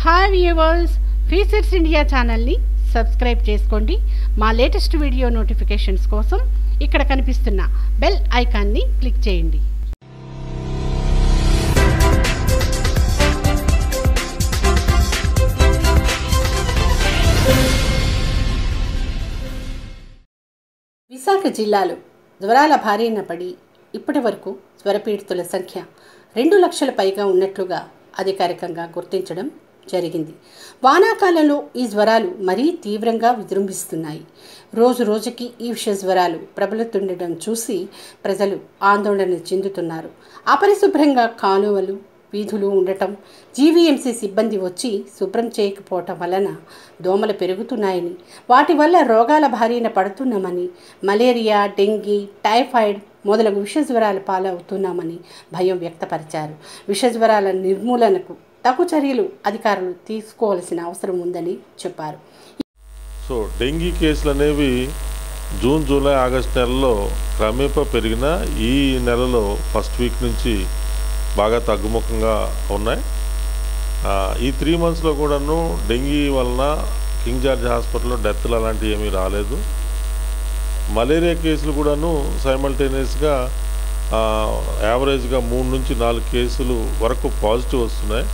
hi viewers features India ఛానల్ని subscribe చేసుకోండి మా లేటెస్ట్ వీడియో నోటిఫికేషన్స్ కోసం ఇక్కడ కనిపిస్తున్న బెల్ ఐకాన్ని క్లిక్ చేయండి విశాఖ జిల్లాలో జ్వరాల బారిన పడి ఇప్పటి వరకు జ్వరపీడితుల సంఖ్య రెండు లక్షల పైగా ఉన్నట్లుగా అధికారికంగా గుర్తించడం జరిగింది వానాకాలంలో ఈ జ్వరాలు మరీ తీవ్రంగా విజృంభిస్తున్నాయి రోజు రోజుకి ఈ విష జ్వరాలు ప్రబలుతుండడం చూసి ప్రజలు ఆందోళన చెందుతున్నారు అపరిశుభ్రంగా కాలువలు వీధులు ఉండటం జీవీఎంసీ సిబ్బంది వచ్చి శుభ్రం చేయకపోవటం వలన దోమలు పెరుగుతున్నాయని వాటి వల్ల రోగాల బారిన పడుతున్నామని మలేరియా డెంగీ టైఫాయిడ్ మొదలగు విష జ్వరాల పాలవుతున్నామని భయం వ్యక్తపరిచారు విష జ్వరాల నిర్మూలనకు తగు చర్యలు అధికారులు తీసుకోవాల్సిన అవసరం ఉందని చెప్పారు సో డెంగీ కేసులు అనేవి జూన్ జూలై ఆగస్ట్ నెలలో క్రమేపా పెరిగిన ఈ నెలలో ఫస్ట్ వీక్ నుంచి బాగా తగ్గుముఖంగా ఉన్నాయి ఆ, ఈ త్రీ మంత్స్లో కూడాను డెంగీ వలన కింగ్ జార్జ్ హాస్పిటల్లో డెత్లు అలాంటివి ఏమీ రాలేదు మలేరియా కేసులు కూడాను సైమల్టేనియస్గా యావరేజ్గా మూడు నుంచి నాలుగు కేసులు వరకు పాజిటివ్ వస్తున్నాయి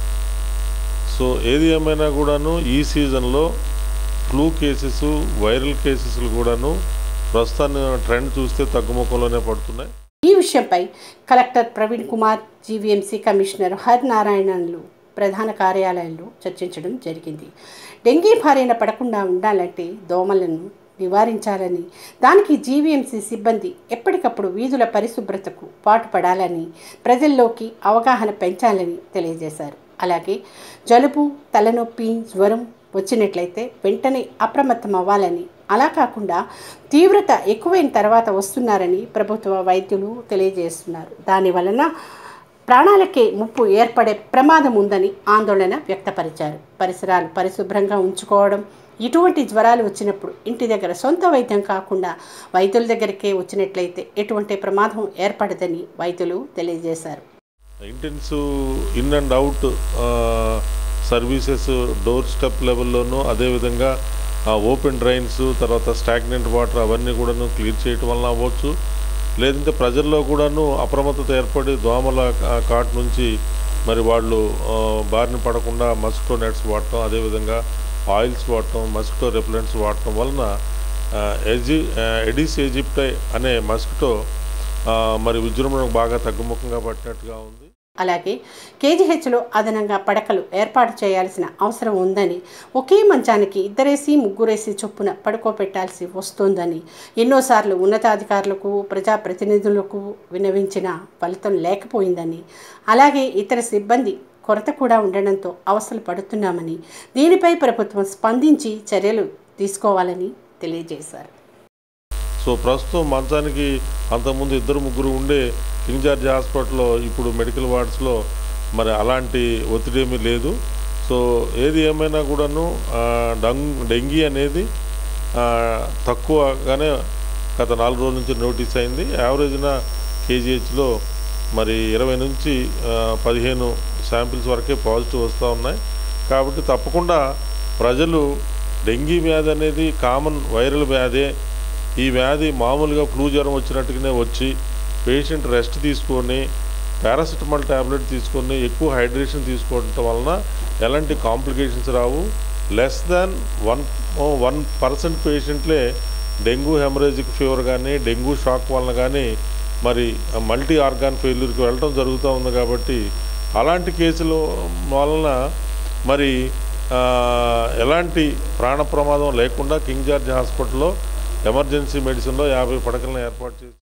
సో ఏది ఏమైనా కూడాను ఈ సీజన్లో ఫ్లూ కేసెస్ వైరల్ కేసెస్ కూడాను ప్రస్తుతాన్ని ట్రెండ్ చూస్తే తగ్గుముఖంలోనే పడుతున్నాయి ఈ విషయంపై collector Praveen Kumar GVMC commissioner హర్ నారాయణన్లు ప్రధాన కార్యాలయంలో చర్చించడం జరిగింది డెంగీ బారిన పడకుండా ఉండాలంటే దోమలను నివారించాలని దానికి జీవీఎంసీ సిబ్బంది ఎప్పటికప్పుడు వీధుల పరిశుభ్రతకు పాటుపడాలని ప్రజల్లోకి అవగాహన పెంచాలని తెలియజేశారు అలాగే జలుబు తలనొప్పి జ్వరం వచ్చినట్లయితే వెంటనే అప్రమత్తం అవ్వాలని అలా కాకుండా తీవ్రత ఎక్కువైన తర్వాత వస్తున్నారని ప్రభుత్వ వైద్యులు తెలియజేస్తున్నారు దాని వలన ప్రాణాలకే ముప్పు ఏర్పడే ప్రమాదం ఉందని ఆందోళన వ్యక్తపరిచారు పరిసరాలు పరిశుభ్రంగా ఉంచుకోవడం ఇటువంటి జ్వరాలు వచ్చినప్పుడు ఇంటి దగ్గర సొంత వైద్యం కాకుండా వైద్యుల దగ్గరికే వచ్చినట్లయితే ఎటువంటి ప్రమాదం ఏర్పడదని వైద్యులు తెలియజేశారు intensive in and out services doorstep లెవెల్లోనూ అదేవిధంగా ఓపెన్ డ్రైన్స్ తర్వాత స్టాగ్నెంట్ వాటర్ అవన్నీ కూడాను క్లియర్ చేయటం వలన అవ్వచ్చు లేదంటే ప్రజల్లో కూడాను అప్రమత్తత ఏర్పడి దోమల కా- కాటు నుంచి మరి వాళ్ళు ఆ, బారిన పడకుండా మస్కిటో నెట్స్ వాడటం అదేవిధంగా ఆయిల్స్ వాడటం మస్కిటో రెప్లెంట్స్ వాడటం వలన ఆ, ఎజి ఆ, ఎడిస్ ఈజిప్టై అనే మస్కిటో ఆ, మరి విజృంభణ బాగా తగ్గుముఖంగా పట్టినట్టుగా ఉంది అలాగే కేజీహెచ్లో అదనంగా పడకలు ఏర్పాటు చేయాల్సిన అవసరం ఉందని ఒకే మంచానికి ఇద్దరేసి ముగ్గురేసి చొప్పున పడుకోబెట్టాల్సి వస్తోందని ఎన్నోసార్లు ఉన్నతాధికారులకు ప్రజాప్రతినిధులకు విన్నవించిన ఫలితం లేకపోయిందని అలాగే ఇతర సిబ్బంది కొరత కూడా ఉండడంతో అవసరం పడుతున్నామని దీనిపై ప్రభుత్వం స్పందించి చర్యలు తీసుకోవాలని తెలియజేశారు సో ప్రస్తుతం మంచానికి అంతకుముందు ఇద్దరు ముగ్గురు ఉండే కింగ్ జార్జ్ హాస్పిటల్లో ఇప్పుడు మెడికల్ వార్డ్స్లో మరి అలాంటి ఒత్తిడి ఏమీ లేదు సో ఏది ఏమైనా కూడాను ఆ, డంగ్ డెంగీ అనేది ఆ, తక్కువగానే గత నాలుగు రోజుల నుంచి నోటీస్ అయింది యావరేజ్న కేజీహెచ్లో మరి ఇరవై నుంచి ఆ, పదిహేను శాంపిల్స్ వరకే పాజిటివ్ వస్తూ ఉన్నాయి కాబట్టి తప్పకుండా ప్రజలు డెంగీ వ్యాధి అనేది కామన్ వైరల్ వ్యాధే ఈ వ్యాధి మామూలుగా ఫ్లూ జ్వరం వచ్చినట్టుగానే వచ్చి పేషెంట్ రెస్ట్ తీసుకొని పారాసిటమాల్ ట్యాబ్లెట్ తీసుకొని ఎక్కువ హైడ్రేషన్ తీసుకోవడం వలన ఎలాంటి కాంప్లికేషన్స్ రావు less than one one percent పేషెంట్లే డెంగ్యూ హెమరేజిక్ ఫీవర్ కానీ డెంగ్యూ షాక్ వలన కానీ మరి మల్టీ ఆర్గాన్ ఫెయిల్యూర్కి వెళ్ళటం జరుగుతూ ఉంది కాబట్టి అలాంటి కేసుల వలన మరి ఆ, ఎలాంటి ప్రాణ ప్రమాదం లేకుండా కింగ్ జార్జ్ హాస్పిటల్లో ఎమర్జెన్సీ మెడిసిన్లో యాభై పడకలను ఏర్పాటు చేసి